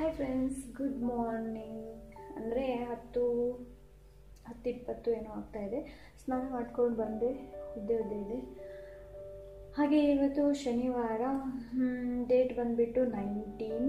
hi friends good morning ಅಂದರೆ ಹತ್ತು ಹತ್ತು ಇಪ್ಪತ್ತು ಏನೋ ಆಗ್ತಾಯಿದೆ ಸ್ನಾನ ಮಾಡ್ಕೊಂಡು ಬಂದೆ ಉದ್ದೆ ಉದ್ದೆ ಇದೆ ಹಾಗೆ ಇವತ್ತು ಶನಿವಾರ ಡೇಟ್ ಬಂದುಬಿಟ್ಟು ನೈನ್ಟೀನ್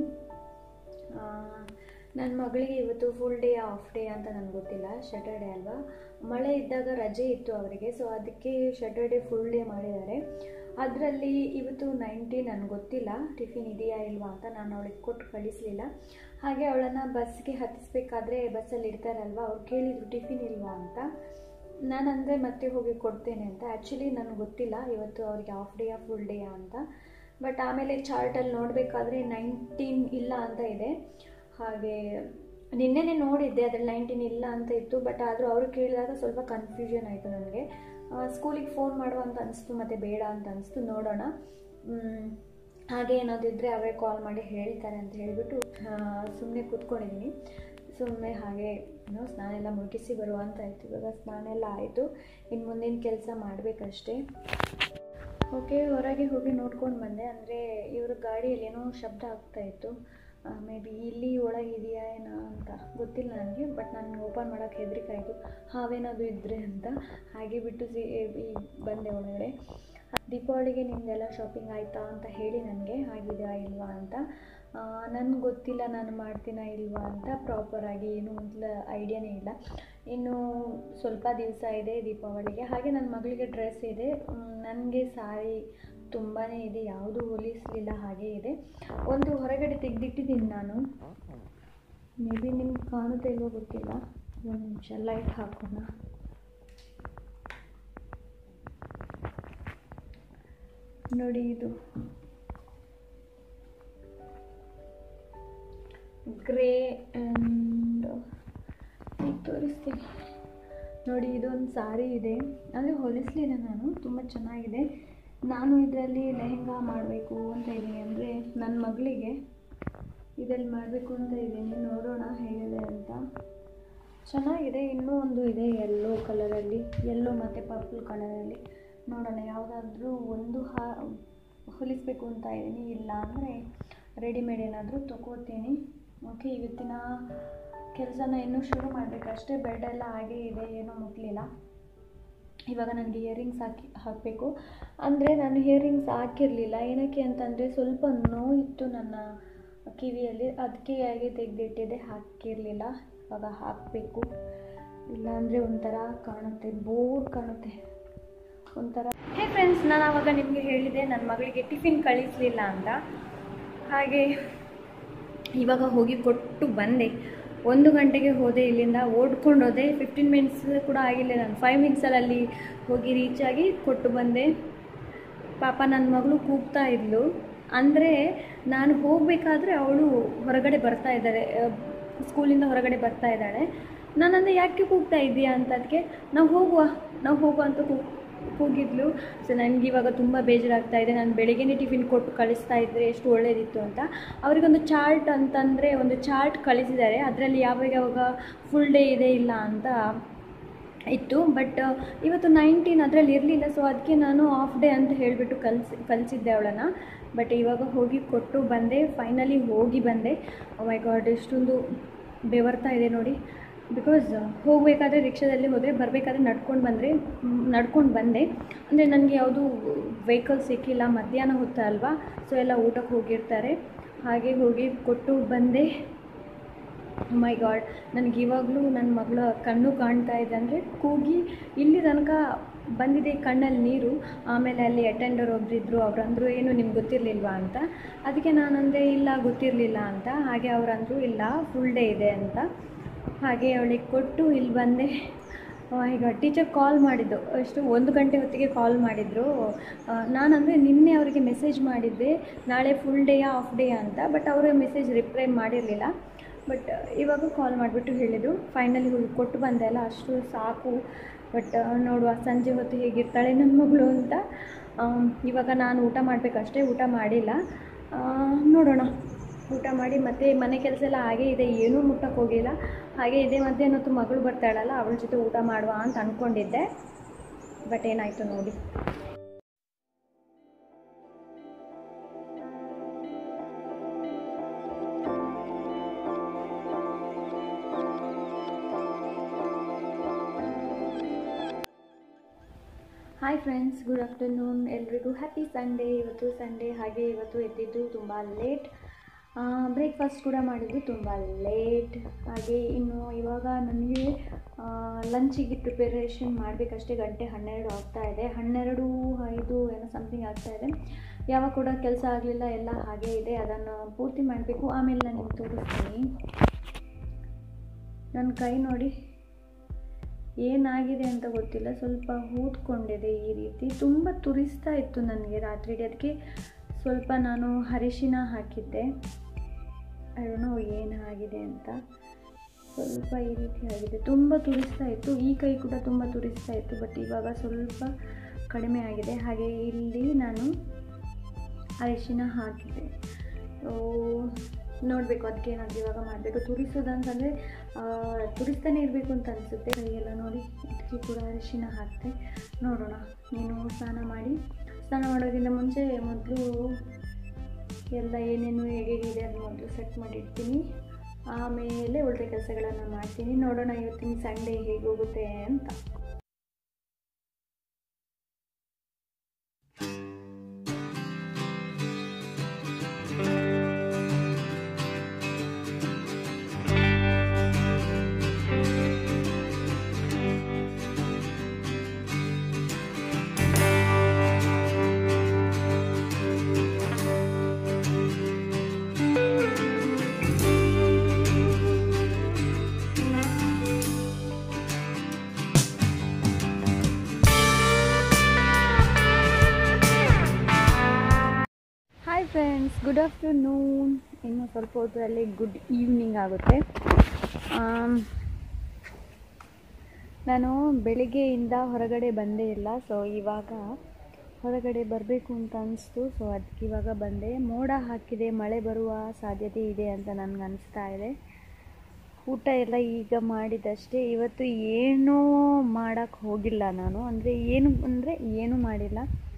ನನ್ನ ಮಗಳಿಗೆ ಇವತ್ತು ಫುಲ್ ಡೇ ಆಫ್ ಡೇ ಅಂತ ನನಗೆ ಗೊತ್ತಿಲ್ಲ ಸ್ಯಾಟರ್ಡೇ ಅಲ್ವಾ ಮಳೆ ಇದ್ದಾಗ ರಜೆ ಇತ್ತು ಅವರಿಗೆ ಸೊ ಅದಕ್ಕೆ ಸ್ಯಾಟರ್ಡೇ ಫುಲ್ ಡೇ ಮಾಡಿದ್ದಾರೆ ಅದರಲ್ಲಿ ಇವತ್ತು ನೈನ್ಟೀನ್ ನನಗೆ ಗೊತ್ತಿಲ್ಲ ಟಿಫಿನ್ ಇದೆಯಾ ಇಲ್ವಾ ಅಂತ ನಾನು ಅವಳಿಗೆ ಕೊಟ್ಟು ಕಳಿಸಲಿಲ್ಲ ಹಾಗೆ ಅವಳನ್ನು ಬಸ್ಗೆ ಹತ್ತಿಸ್ಬೇಕಾದ್ರೆ ಬಸ್ಸಲ್ಲಿ ಇರ್ತಾರಲ್ವ ಅವ್ರು ಕೇಳಿದರು ಟಿಫಿನ್ ಇಲ್ವಾ ಅಂತ ನಾನು ಅಂದರೆ ಮತ್ತೆ ಹೋಗಿ ಕೊಡ್ತೇನೆ ಅಂತ ಆ್ಯಕ್ಚುಲಿ ನನಗೆ ಗೊತ್ತಿಲ್ಲ ಇವತ್ತು ಅವ್ರಿಗೆ ಆಫ್ ಡೇಯಾ ಫುಲ್ ಡೇಯಾ ಅಂತ ಬಟ್ ಆಮೇಲೆ ಚಾರ್ಟಲ್ಲಿ ನೋಡಬೇಕಾದ್ರೆ ನೈನ್ಟೀನ್ ಇಲ್ಲ ಅಂತ ಇದೆ ಹಾಗೆ ನಿನ್ನೆನೇ ನೋಡಿದ್ದೆ ಅದ್ರಲ್ಲಿ ನೈನ್ಟೀನ್ ಇಲ್ಲ ಅಂತ ಇತ್ತು ಬಟ್ ಆದರೂ ಅವರು ಕೇಳಿದಾಗ ಸ್ವಲ್ಪ ಕನ್ಫ್ಯೂಷನ್ ಆಯಿತು ನನಗೆ ಸ್ಕೂಲಿಗೆ ಫೋನ್ ಮಾಡುವ ಅಂತ ಅನಿಸ್ತು ಮತ್ತು ಬೇಡ ಅಂತ ಅನಿಸ್ತು ನೋಡೋಣ ಹಾಗೆ ಏನಾದಿದ್ದರೆ ಅವರೇ ಕಾಲ್ ಮಾಡಿ ಹೇಳ್ತಾರೆ ಅಂತ ಹೇಳಿಬಿಟ್ಟು ಸುಮ್ಮನೆ ಕೂತ್ಕೊಂಡಿದ್ದೀನಿ ಸುಮ್ಮನೆ ಹಾಗೆ ಏನೋ ಸ್ನಾನ ಎಲ್ಲ ಮುಗಿಸಿ ಬರುವ ಅಂತ ಆಯಿತು ಇವಾಗ ಸ್ನಾನ ಎಲ್ಲ ಆಯಿತು ಇನ್ನು ಮುಂದಿನ ಕೆಲಸ ಮಾಡಬೇಕಷ್ಟೇ ಓಕೆ ಹೊರಗೆ ಹೋಗಿ ನೋಡ್ಕೊಂಡು ಬಂದೆ ಅಂದರೆ ಇವ್ರ ಗಾಡಿಯಲ್ಲಿ ಏನೋ ಶಬ್ದ ಆಗ್ತಾಯಿತ್ತು ಮೇ ಬಿ ಇಲ್ಲಿ ಒಳಗಿದೆಯಾ ಏನೋ ಅಂತ ಗೊತ್ತಿಲ್ಲ ನನಗೆ ಬಟ್ ನಾನು ಓಪನ್ ಮಾಡೋಕ್ಕೆ ಹೆದರಿಕೆ ಆಯಿತು ಹಾವೇನಾದರೂ ಇದ್ದರೆ ಅಂತ ಹಾಗೆ ಬಿಟ್ಟು ಸಿ ಈ ಬಂದೆ ಒಳಗಡೆ ದೀಪಾವಳಿಗೆ ನಿಮ್ಮದೆಲ್ಲ ಶಾಪಿಂಗ್ ಆಯಿತಾ ಅಂತ ಹೇಳಿ ನನಗೆ ಆಗಿದೆಯಾ ಇಲ್ವಾ ಅಂತ ನನಗೆ ಗೊತ್ತಿಲ್ಲ ನಾನು ಮಾಡ್ತೀನಾ ಇಲ್ವಾ ಅಂತ ಪ್ರಾಪರಾಗಿ ಏನು ಮೊದಲ ಐಡಿಯಾನೇ ಇಲ್ಲ ಇನ್ನು ಸ್ವಲ್ಪ ದಿವಸ ಇದೆ ದೀಪಾವಳಿಗೆ ಹಾಗೆ ನನ್ನ ಮಗಳಿಗೆ ಡ್ರೆಸ್ ಇದೆ ನನಗೆ ಸಾರಿ ತುಂಬಾ ಇದೆ ಯಾವುದೂ ಹೊಲಿಸಲಿಲ್ಲ ಹಾಗೇ ಇದೆ ಒಂದು ಹೊರಗಡೆ ತೆಗೆದಿಟ್ಟಿದ್ದೀನಿ ನಾನು ಮೇ ಬಿ ನಿಮ್ಗೆ ಕಾಣುತ್ತೆ ಇಲ್ವೋ ಗೊತ್ತಿಲ್ಲ ಒಂದು ನಿಮಿಷ ಲೈಟ್ ಹಾಕೋಣ ನೋಡಿ ಇದು ಗ್ರೇ ಆ್ಯಂಡ್ ಈಗ ತೋರಿಸ್ತೀನಿ ನೋಡಿ ಇದೊಂದು ಸಾರಿ ಇದೆ ಅಂದರೆ ಹೊಲಿಸಲಿಲ್ಲ ನಾನು ತುಂಬ ಚೆನ್ನಾಗಿದೆ ನಾನು ಇದರಲ್ಲಿ ಲೆಹೆಂಗಾ ಮಾಡಬೇಕು ಅಂತ ಇದ್ದೀನಿ ಅಂದರೆ ನನ್ನ ಮಗಳಿಗೆ ಇದರಲ್ಲಿ ಮಾಡಬೇಕು ಅಂತ ಇದ್ದೀನಿ ನೋಡೋಣ ಹೇಗಿದೆ ಅಂತ ಚೆನ್ನಾಗಿದೆ ಇನ್ನೂ ಒಂದು ಇದೆ ಯೆಲ್ಲೋ ಕಲರಲ್ಲಿ ಯೆಲ್ಲೋ ಮತ್ತು ಪರ್ಪಲ್ ಕಲರಲ್ಲಿ ನೋಡೋಣ ಯಾವುದಾದ್ರೂ ಒಂದು ಹಾ ಹೊಲಿಸಬೇಕು ಅಂತ ಇದ್ದೀನಿ ಇಲ್ಲ ಅಂದರೆ ರೆಡಿಮೇಡ್ ಏನಾದರೂ ತೊಗೋತೀನಿ ಓಕೆ ಇವತ್ತಿನ ಕೆಲಸನ ಇನ್ನೂ ಶುರು ಮಾಡಬೇಕಷ್ಟೇ ಬೆಡ್ಡೆಲ್ಲ ಹಾಗೇ ಇದೆ ಏನೂ ಮುಟ್ಲಿಲ್ಲ ಇವಾಗ ನನಗೆ ಇಯರಿಂಗ್ಸ್ ಹಾಕಿ ಹಾಕಬೇಕು ಅಂದರೆ ನಾನು ಇಯರಿಂಗ್ಸ್ ಹಾಕಿರಲಿಲ್ಲ ಏನಕ್ಕೆ ಅಂತಂದರೆ ಸ್ವಲ್ಪ ನೋವಿತ್ತು ನನ್ನ ಕಿವಿಯಲ್ಲಿ ಅದಕ್ಕೆ ಹಾಗೆ ತೆಗೆದಿಟ್ಟಿದ್ದೆ ಹಾಕಿರಲಿಲ್ಲ ಇವಾಗ ಹಾಕಬೇಕು ಇಲ್ಲಾಂದರೆ ಒಂಥರ ಕಾಣುತ್ತೆ ಬೋರ್ ಕಾಣುತ್ತೆ ಒಂಥರ ಹೇ ಫ್ರೆಂಡ್ಸ್ ನಾನು ಆವಾಗ ನಿಮಗೆ ಹೇಳಿದೆ ನನ್ನ ಮಗಳಿಗೆ ಟಿಫಿನ್ ಕಳಿಸಲಿಲ್ಲ ಅಂತ ಹಾಗೆ ಇವಾಗ ಹೋಗಿ ಕೊಟ್ಟು ಬಂದೆ ಒಂದು ಗಂಟೆಗೆ ಹೋದೆ ಇಲ್ಲಿಂದ ಓಡ್ಕೊಂಡು ಹೋದೆ ಫಿಫ್ಟೀನ್ ಮಿನಿಟ್ಸ್ ಕೂಡ ಆಗಿಲ್ಲ ನಾನು ಫೈವ್ ಮಿನಿಟ್ಸಲ್ಲಿ ಅಲ್ಲಿ ಹೋಗಿ ರೀಚ್ ಆಗಿ ಕೊಟ್ಟು ಬಂದೆ ಪಾಪ ನನ್ನ ಮಗಳು ಕೂಗ್ತಾ ಇದ್ಲು ಅಂದರೆ ನಾನು ಹೋಗಬೇಕಾದ್ರೆ ಅವಳು ಹೊರಗಡೆ ಬರ್ತಾ ಇದ್ದಾಳೆ ಸ್ಕೂಲಿಂದ ಹೊರಗಡೆ ಬರ್ತಾ ಇದ್ದಾಳೆ ನಾನಂದರೆ ಯಾಕೆ ಕೂಗ್ತಾ ಇದ್ದೀಯಾ ಅಂತ ಅದಕ್ಕೆ ನಾವು ಹೋಗುವ ನಾವು ಹೋಗುವ ಅಂತ ಕೂಗ್ ಕೂಗಿದ್ಲು ಸೊ ನನಗೆ ಇವಾಗ ತುಂಬ ಬೇಜಾರಾಗ್ತಾ ಇದೆ ನಾನು ಬೆಳಗ್ಗೆನೇ ಟಿಫಿನ್ ಕೊಟ್ಟು ಕಳಿಸ್ತಾ ಇದ್ದರೆ ಎಷ್ಟು ಒಳ್ಳೇದಿತ್ತು ಅಂತ ಅವರಿಗೊಂದು ಚಾರ್ಟ್ ಅಂತಂದರೆ ಒಂದು ಚಾರ್ಟ್ ಕಳಿಸಿದ್ದಾರೆ ಅದರಲ್ಲಿ ಯಾವಾಗ ಯಾವಾಗ ಫುಲ್ ಡೇ ಇದೆ ಇಲ್ಲ ಅಂತ ಇತ್ತು ಬಟ್ ಇವತ್ತು ನೈನ್ಟೀನ್ ಅದರಲ್ಲಿ ಇರಲಿಲ್ಲ ಸೊ ಅದಕ್ಕೆ ನಾನು ಆಫ್ ಡೇ ಅಂತ ಹೇಳಿಬಿಟ್ಟು ಕಲಿಸಿ ಕಲಿಸಿದ್ದೆ ಅವಳನ್ನು ಬಟ್ ಇವಾಗ ಹೋಗಿ ಕೊಟ್ಟು ಬಂದೆ ಫೈನಲಿ ಹೋಗಿ ಬಂದೆ ಮೈ ಗಾಡ್ ಎಷ್ಟೊಂದು ಬೆವರ್ತಾ ಇದೆ ನೋಡಿ ಬಿಕಾಸ್ ಹೋಗಬೇಕಾದ್ರೆ ರಿಕ್ಷಾದಲ್ಲಿ ಹೋದರೆ ಬರಬೇಕಾದ್ರೆ ನಡ್ಕೊಂಡು ಬಂದರೆ ನಡ್ಕೊಂಡು ಬಂದೆ ಅಂದರೆ ನನಗೆ ಯಾವುದು ವೆಹಿಕಲ್ ಸಿಕ್ಕಿಲ್ಲ ಮಧ್ಯಾಹ್ನ ಹೊತ್ತ ಅಲ್ವಾ ಸೊ ಎಲ್ಲ ಊಟಕ್ಕೆ ಹೋಗಿರ್ತಾರೆ ಹಾಗೆ ಹೋಗಿ ಕೊಟ್ಟು ಬಂದೆ ಮೈ ಗಾಡ್ ನನಗೆ ಇವಾಗಲೂ ನನ್ನ ಮಗಳ ಕಣ್ಣು ಕಾಣ್ತಾ ಇದೆ ಅಂದರೆ ಕೂಗಿ ಇಲ್ಲಿ ತನಕ ಬಂದಿದೆ ಕಣ್ಣಲ್ಲಿ ನೀರು ಆಮೇಲೆ ಅಲ್ಲಿ ಅಟೆಂಡರ್ ಒಬ್ಬರಿದ್ದರು ಅವ್ರಂದರು ಏನು ನಿಮ್ಗೆ ಗೊತ್ತಿರಲಿಲ್ವಾ ಅಂತ ಅದಕ್ಕೆ ನಾನಂದೆ ಇಲ್ಲ ಗೊತ್ತಿರಲಿಲ್ಲ ಅಂತ ಹಾಗೆ ಅವರಂದರು ಇಲ್ಲ ಫುಲ್ ಡೇ ಇದೆ ಅಂತ ಹಾಗೆ ಅವಳಿಗೆ ಕೊಟ್ಟು ಇಲ್ಲಿ ಬಂದೆ ಈಗ ಟೀಚರ್ ಕಾಲ್ ಮಾಡಿದ್ದು ಎಷ್ಟು ಒಂದು ಗಂಟೆ ಹೊತ್ತಿಗೆ ಕಾಲ್ ಮಾಡಿದರು ನಾನಂದರೆ ನಿನ್ನೆ ಅವರಿಗೆ ಮೆಸೇಜ್ ಮಾಡಿದ್ದೆ ನಾಳೆ ಫುಲ್ ಡೇಯಾ ಆಫ್ ಡೇಯಾ ಅಂತ ಬಟ್ ಅವರು ಮೆಸೇಜ್ ರಿಪ್ಲೈ ಮಾಡಿರಲಿಲ್ಲ ಬಟ್ ಇವಾಗ ಕಾಲ್ ಮಾಡಿಬಿಟ್ಟು ಹೇಳಿದರು ಫೈನಲಿ ಹೋಗಿ ಕೊಟ್ಟು ಬಂದೆ ಅಲ್ಲ ಅಷ್ಟು ಸಾಕು ಬಟ್ ನೋಡುವ ಸಂಜೆ ಹೊತ್ತು ಹೇಗಿರ್ತಾಳೆ ನನ್ನ ಮಗಳು ಅಂತ ಇವಾಗ ನಾನು ಊಟ ಮಾಡಬೇಕಷ್ಟೇ ಊಟ ಮಾಡಿಲ್ಲ ನೋಡೋಣ ಊಟ ಮಾಡಿ ಮತ್ತೆ ಮನೆ ಕೆಲಸ ಎಲ್ಲ ಹಾಗೇ ಇದೆ ಏನೂ ಮುಟ್ಟಕ್ಕೆ ಹೋಗಿಲ್ಲ ಹಾಗೆ ಇದೇ ಮಧ್ಯಾಹ್ನ ಹೊತ್ತು ಮಗಳು ಬರ್ತಾಳಲ್ಲ ಅವಳ ಜೊತೆ ಊಟ ಮಾಡುವ ಅಂತ ಅಂದ್ಕೊಂಡಿದ್ದೆ ಬಟ್ ಏನಾಯಿತು ನೋಡಿ ಹಾಯ್ ಫ್ರೆಂಡ್ಸ್ ಗುಡ್ ಆಫ್ಟರ್ನೂನ್ ಎಲ್ರಿಗೂ ಹ್ಯಾಪಿ ಸಂಡೇ ಇವತ್ತು ಸಂಡೇ ಹಾಗೆ ಇವತ್ತು ಎದ್ದಿದ್ದು ತುಂಬ ಲೇಟ್ ಬ್ರೇಕ್ಫಾಸ್ಟ್ ಕೂಡ ಮಾಡಿದ್ದು ತುಂಬ ಲೇಟ್ ಹಾಗೆ ಇನ್ನು ಇವಾಗ ನನಗೆ ಲಂಚಿಗೆ ಪ್ರಿಪರೇಷನ್ ಮಾಡಬೇಕಷ್ಟೇ ಗಂಟೆ ಹನ್ನೆರಡು ಆಗ್ತಾ ಇದೆ ಹನ್ನೆರಡು ಐದು ಏನೋ ಸಮಥಿಂಗ್ ಆಗ್ತಾ ಇದೆ ಯಾವಾಗ ಕೂಡ ಕೆಲಸ ಆಗಲಿಲ್ಲ ಎಲ್ಲ ಹಾಗೇ ಇದೆ ಅದನ್ನು ಪೂರ್ತಿ ಮಾಡಬೇಕು ಆಮೇಲೆ ನಾನು ನಿಮ್ಗೆ ತೋರಿಸ್ತೀನಿ ನನ್ನ ಕೈ ನೋಡಿ ಏನಾಗಿದೆ ಅಂತ ಗೊತ್ತಿಲ್ಲ ಸ್ವಲ್ಪ ಊದ್ಕೊಂಡಿದೆ ಈ ರೀತಿ ತುಂಬ ತುರಿಸ್ತಾ ಇತ್ತು ನನಗೆ ರಾತ್ರಿ ಅದಕ್ಕೆ ಸ್ವಲ್ಪ ನಾನು ಅರಿಶಿನ ಹಾಕಿದ್ದೆ ಅದನ್ನು ಏನಾಗಿದೆ ಅಂತ ಸ್ವಲ್ಪ ಈ ರೀತಿ ಆಗಿದೆ ತುಂಬ ತುರಿಸ್ತಾ ಇತ್ತು ಈ ಕೈ ಕೂಡ ತುಂಬ ತುರಿಸ್ತಾ ಇತ್ತು ಬಟ್ ಇವಾಗ ಸ್ವಲ್ಪ ಕಡಿಮೆ ಆಗಿದೆ ಹಾಗೆ ಇಲ್ಲಿ ನಾನು ಅರಿಶಿನ ಹಾಕಿದ್ದೆ ನೋಡಬೇಕು ಅದಕ್ಕೆ ಏನಾದ್ರು ಇವಾಗ ಮಾಡಬೇಕು ತುರಿಸೋದಂತಂದರೆ ತುರಿಸ್ತಾನೆ ಇರಬೇಕು ಅಂತ ಅನಿಸುತ್ತೆ ಕೈಯೆಲ್ಲ ನೋಡಿ ಇದಕ್ಕೆ ಕೂಡ ಅರಿಶಿನ ಹಾಕ್ತೆ ನೋಡೋಣ ನೀನು ಸ್ನಾನ ಮಾಡಿ ಸ್ನಾನ ಮಾಡೋಕ್ಕಿಂತ ಮುಂಚೆ ಮೊದಲು ಎಲ್ಲ ಏನೇನು ಹೇಗಿದೆ ಅದು ಮೊದಲು ಸೆಟ್ ಮಾಡಿರ್ತೀನಿ ಆಮೇಲೆ ಉಳಿದ ಕೆಲಸಗಳನ್ನು ಮಾಡ್ತೀನಿ ನೋಡೋಣ ಇವತ್ತಿನ ಸಂಡೇ ಹೇಗೆ ಹೋಗುತ್ತೆ ಅಂತ ಹಾಯ್ ಫ್ರೆಂಡ್ಸ್ ಗುಡ್ ಆಫ್ಟರ್ನೂನ್ ಇನ್ನು ಸ್ವಲ್ಪ ಹೊತ್ತರಲ್ಲಿ ಗುಡ್ ಈವ್ನಿಂಗ್ ಆಗುತ್ತೆ ಆಮ್, ನಾನು ಬೆಳಿಗ್ಗೆಯಿಂದ ಹೊರಗಡೆ ಬಂದೇ ಇಲ್ಲ ಸೊ ಇವಾಗ ಹೊರಗಡೆ ಬರಬೇಕು ಅಂತ ಅನಿಸ್ತು ಸೊ ಅದಕ್ಕೆ ಇವಾಗ ಬಂದೆ ಮೋಡ ಹಾಕಿದೆ ಮಳೆ ಬರುವ ಸಾಧ್ಯತೆ ಇದೆ ಅಂತ ನನಗೆ ಅನಿಸ್ತಾ ಇದೆ ಊಟ ಎಲ್ಲ ಈಗ ಮಾಡಿದಷ್ಟೇ ಇವತ್ತು ಏನೂ ಮಾಡೋಕ್ಕೆ ಹೋಗಿಲ್ಲ ನಾನು ಅಂದರೆ ಏನು ಅಂದರೆ ಏನೂ ಮಾಡಿಲ್ಲ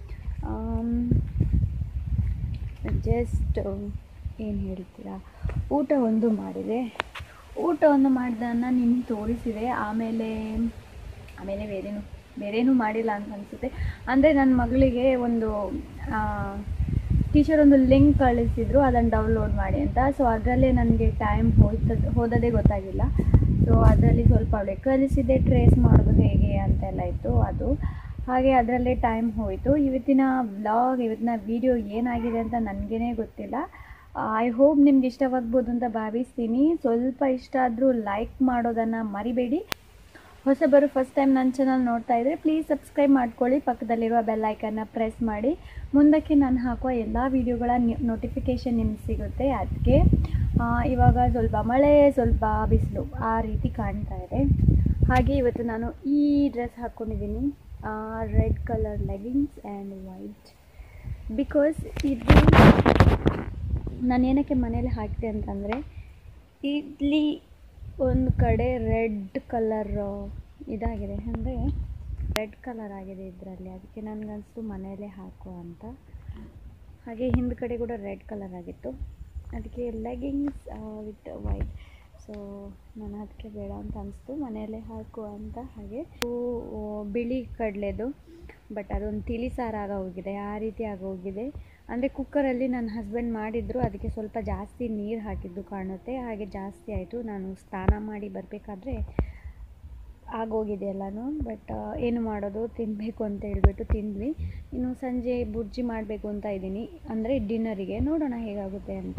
ಜಸ್ಟ್ ಏನು ಹೇಳ್ತೀರಾ ಊಟ ಒಂದು ಮಾಡಿದೆ ಊಟ ಒಂದು ಮಾಡಿದನ್ನ ನಿಮ್ಗೆ ತೋರಿಸಿದೆ ಆಮೇಲೆ ಆಮೇಲೆ ಬೇರೇನು ಬೇರೇನೂ ಮಾಡಿಲ್ಲ ಅಂತ ಅನಿಸುತ್ತೆ ಅಂದರೆ ನನ್ನ ಮಗಳಿಗೆ ಒಂದು ಟೀಚರ್ ಒಂದು ಲಿಂಕ್ ಕಳಿಸಿದ್ರು ಅದನ್ನು ಡೌನ್ಲೋಡ್ ಮಾಡಿ ಅಂತ ಸೊ ಅದರಲ್ಲೇ ನನಗೆ ಟೈಮ್ ಹೋಯ್ತದ ಹೋದದೇ ಗೊತ್ತಾಗಿಲ್ಲ ಸೊ ಅದರಲ್ಲಿ ಸ್ವಲ್ಪ ಅವಳಿಗೆ ಕಲಿಸಿದೆ ಟ್ರೇಸ್ ಮಾಡೋದು ಹೇಗೆ ಅಂತೆಲ್ಲ ಇತ್ತು ಅದು ಹಾಗೆ ಅದರಲ್ಲೇ ಟೈಮ್ ಹೋಯಿತು ಇವತ್ತಿನ ಬ್ಲಾಗ್ ಇವತ್ತಿನ ವಿಡಿಯೋ ಏನಾಗಿದೆ ಅಂತ ನನಗೇ ಗೊತ್ತಿಲ್ಲ ಐ ಹೋಪ್ ನಿಮ್ಗೆ ಇಷ್ಟವಾಗ್ಬೋದು ಅಂತ ಭಾವಿಸ್ತೀನಿ ಸ್ವಲ್ಪ ಇಷ್ಟ ಆದರೂ ಲೈಕ್ ಮಾಡೋದನ್ನು ಮರಿಬೇಡಿ ಹೊಸಬರು ಫಸ್ಟ್ ಟೈಮ್ ನನ್ನ ಚಾನಲ್ ನೋಡ್ತಾ ಇದ್ದರೆ ಪ್ಲೀಸ್ ಸಬ್ಸ್ಕ್ರೈಬ್ ಮಾಡ್ಕೊಳ್ಳಿ ಪಕ್ಕದಲ್ಲಿರುವ ಬೆಲ್ ಐಕನ್ನ ಪ್ರೆಸ್ ಮಾಡಿ ಮುಂದಕ್ಕೆ ನಾನು ಹಾಕುವ ಎಲ್ಲ ವೀಡಿಯೋಗಳ ನೋಟಿಫಿಕೇಷನ್ ನಿಮ್ಗೆ ಸಿಗುತ್ತೆ ಅದಕ್ಕೆ ಇವಾಗ ಸ್ವಲ್ಪ ಮಳೆ ಸ್ವಲ್ಪ ಬಿಸಿಲು ಆ ರೀತಿ ಕಾಣ್ತಾ ಇದೆ ಹಾಗೆ ಇವತ್ತು ನಾನು ಈ ಡ್ರೆಸ್ ಹಾಕ್ಕೊಂಡಿದ್ದೀನಿ red colour leggings and white because ಇದು ನಾನು ಏನಕ್ಕೆ ಮನೇಲಿ ಹಾಕಿದೆ ಅಂತಂದರೆ ಇಲ್ಲಿ ಒಂದು ಕಡೆ ರೆಡ್ ಕಲರ್ ಇದಾಗಿದೆ ಅಂದರೆ ರೆಡ್ ಕಲರ್ ಆಗಿದೆ ಇದರಲ್ಲಿ ಅದಕ್ಕೆ ನನಗನ್ನಿಸ್ತು ಮನೆಯಲ್ಲೇ ಹಾಕುವ ಅಂತ ಹಾಗೆ ಹಿಂದ್ಗಡೆ ಕೂಡ ರೆಡ್ ಕಲರ್ ಆಗಿತ್ತು ಅದಕ್ಕೆ ಲೆಗಿಂಗ್ಸ್ ವಿತ್ ವೈಟ್ ಸೊ ನಾನು ಅದಕ್ಕೆ ಬೇಡ ಅಂತ ಅನಿಸ್ತು ಮನೆಯಲ್ಲೇ ಹಾಕುವ ಅಂತ ಹಾಗೆ ಇವು ಬಿಳಿ ಕಡಲೆದು ಬಟ್ ಅದೊಂದು ತಿಳಿ ಸಾರು ಆಗೋಗಿದೆ ಆ ರೀತಿ ಆಗೋಗಿದೆ ಅಂದರೆ ಕುಕ್ಕರಲ್ಲಿ ನನ್ನ ಹಸ್ಬೆಂಡ್ ಮಾಡಿದ್ರು ಅದಕ್ಕೆ ಸ್ವಲ್ಪ ಜಾಸ್ತಿ ನೀರು ಹಾಕಿದ್ದು ಕಾಣುತ್ತೆ ಹಾಗೆ ಜಾಸ್ತಿ ಆಯಿತು ನಾನು ಸ್ನಾನ ಮಾಡಿ ಬರಬೇಕಾದ್ರೆ ಆಗೋಗಿದೆ ಎಲ್ಲನೂ ಬಟ್ ಏನು ಮಾಡೋದು ತಿನ್ನಬೇಕು ಅಂತ ಹೇಳ್ಬಿಟ್ಟು ತಿಂದ್ವಿ ಇನ್ನು ಸಂಜೆ ಬುರ್ಜಿ ಮಾಡಬೇಕು ಅಂತ ಇದ್ದೀನಿ ಅಂದರೆ ಡಿನ್ನರಿಗೆ ನೋಡೋಣ ಹೇಗಾಗುತ್ತೆ ಅಂತ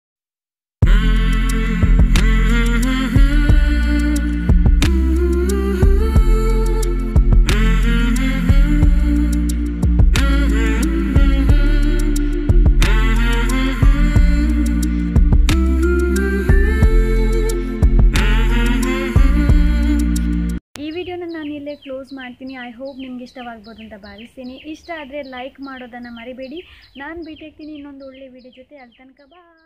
ಈ ವಿಡಿಯೋನ ನಾನು ಇಲ್ಲೇ ಕ್ಲೋಸ್ ಮಾಡ್ತೀನಿ ಐ ಹೋಪ್ ನಿಮ್ಗೆ ಇಷ್ಟವಾಗ್ಬೋದು ಅಂತ ಭಾವಿಸ್ತೀನಿ ಇಷ್ಟ ಆದರೆ ಲೈಕ್ ಮಾಡೋದನ್ನು ಮರಿಬೇಡಿ ನಾನು ಭೇಟಿ ಆಗ್ತೀನಿ ಇನ್ನೊಂದು ಒಳ್ಳೆ ವಿಡಿಯೋ ಜೊತೆ ಅಲ್ಲಿ ತನಕ ಬಾಯ್